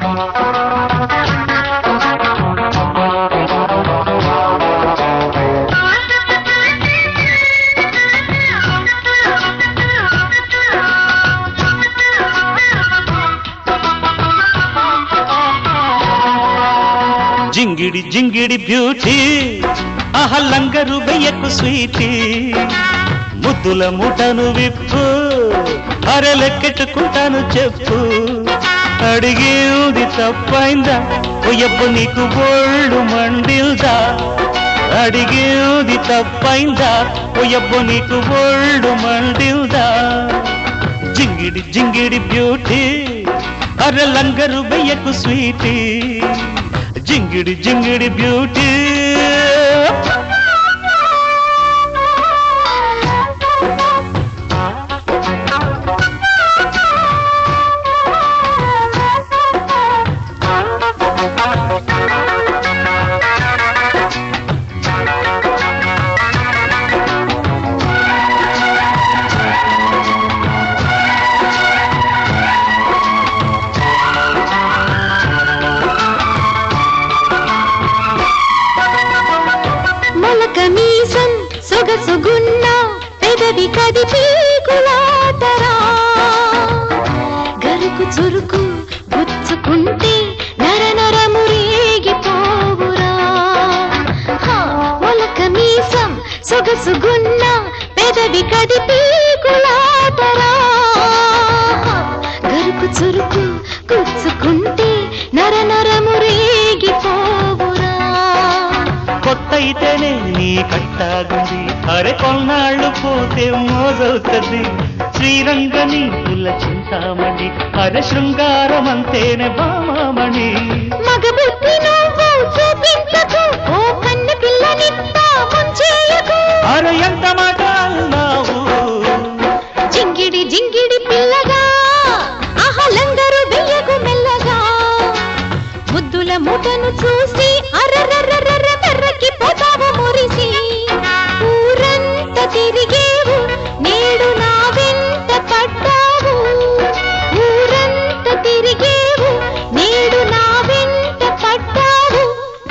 జింగిడి జింగిడి beauty ఆహ లంగరు వెయ్యకు Sweety ముద్దుల ముఠను విప్పు అరె లెక్కెట్టుకుంటాను చెప్పు అడిగింది తప్పైందా ఒయ్యబ్బు నీకు ఒళ్ళు మండిల్దా అడిగింది తప్పైందా ఒయ్యబ్బు నీకు ఒళ్ళు మండిల్దా జింగిడి జింగిడి బ్యూటీ అరె లంగరు వెయ్యకు స్వీటీ జింగిడి జింగిడి బ్యూటీ మొలక మీసం సొగసుగున్న పెదవి కదిపి కులాటరా గరుకు చురుకు గుచ్చుకుంటే నర నరము రేగిపోవురా హా, మొలక మీసం సొగసుగున్న పెదవి కదిపి కులాటరా హా, గరుకు చురుకు గుచ్చుకుంటే నర నరము రేగిపోవురా కొత్త అయితేనే నీ కట్టాగుంది అరే కొన్నాళ్ళు పోతే మోజవుతుంది శ్రీరంగని పుల్ల చింతామణి అరే శృంగారం అంతేనే బామామణి మగ బుద్ధి నువ్వు చూపించకు ఓ కన్న పిల్లనిత్తా ముంచేయకు అరే ఎంత మాట అన్నావు జింగిడి జింగిడి పిల్లగా ఆహలందరూ వెయ్యకు మెల్లగా ముద్దుల ముఠను చూసి అర్రర్రర్రర్ర వెర్రకి పోతావు మురిసి ఊరంతా తిరిగేవు నేడు నా వెంట పడ్డావు ఊరంతా తిరిగేవు నేడు నా వెంట పడ్డావు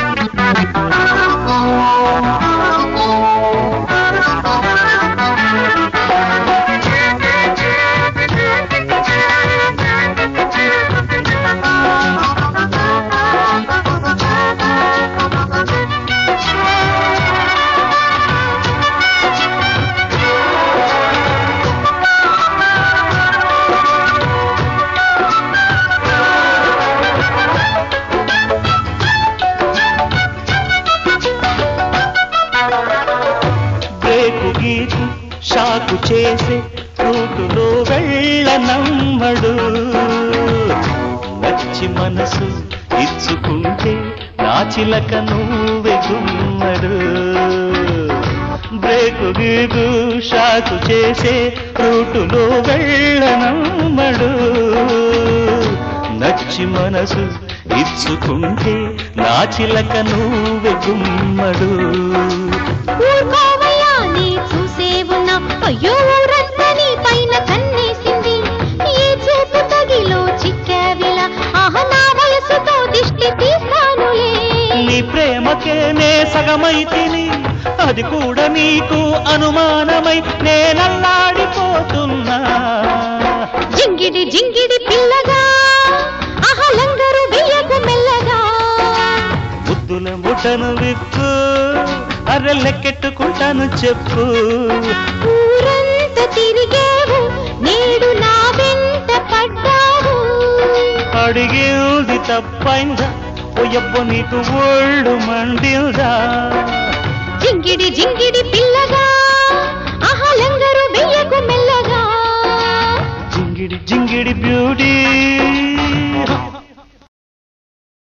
బ్రేకు గీకు షాకు చేసే రూటులో వెళ్ళ నమ్మడు నచ్చి మనసు ఇచ్చుకుంటే నా చిలక నువ్వే గుమ్మడు బ్రేకు గీకు షాకు చేసే రూటులో వెళ్ళ నమ్మడు నచ్చి మనసు ఇచ్చుకుంటే నా చిలక నువ్వే గుమ్మడు ఊరుకోవయ్యా నీ చూసే ఉన్నా అయ్యో ఊరంతా నీ పైన కన్నేసింది ఏ చూపు తగిలో చిక్కావిలా ఆహ నా వయసుతో దిష్టి తీస్తానులే నీ ప్రేమకే నే సగమై తిని అది కూడా నీకు అనుమానమై నేనల్లాడిపోతున్నా జింగిడి జింగిడి పిల్లగా ఆహలందరూ వెయ్యకు మెల్లగా ముద్దుల ముఠను విప్పు అరె లెక్కెట్టుకుంటాను చెప్పు ఊరంతా తిరిగేవు నేడు నా వెంట పడ్డావు అడిగింది తప్పైందా ఒయ్యబ్బ నీకు ఒళ్ళు మండిందా జింగిడి జింగిడి పిల్లగా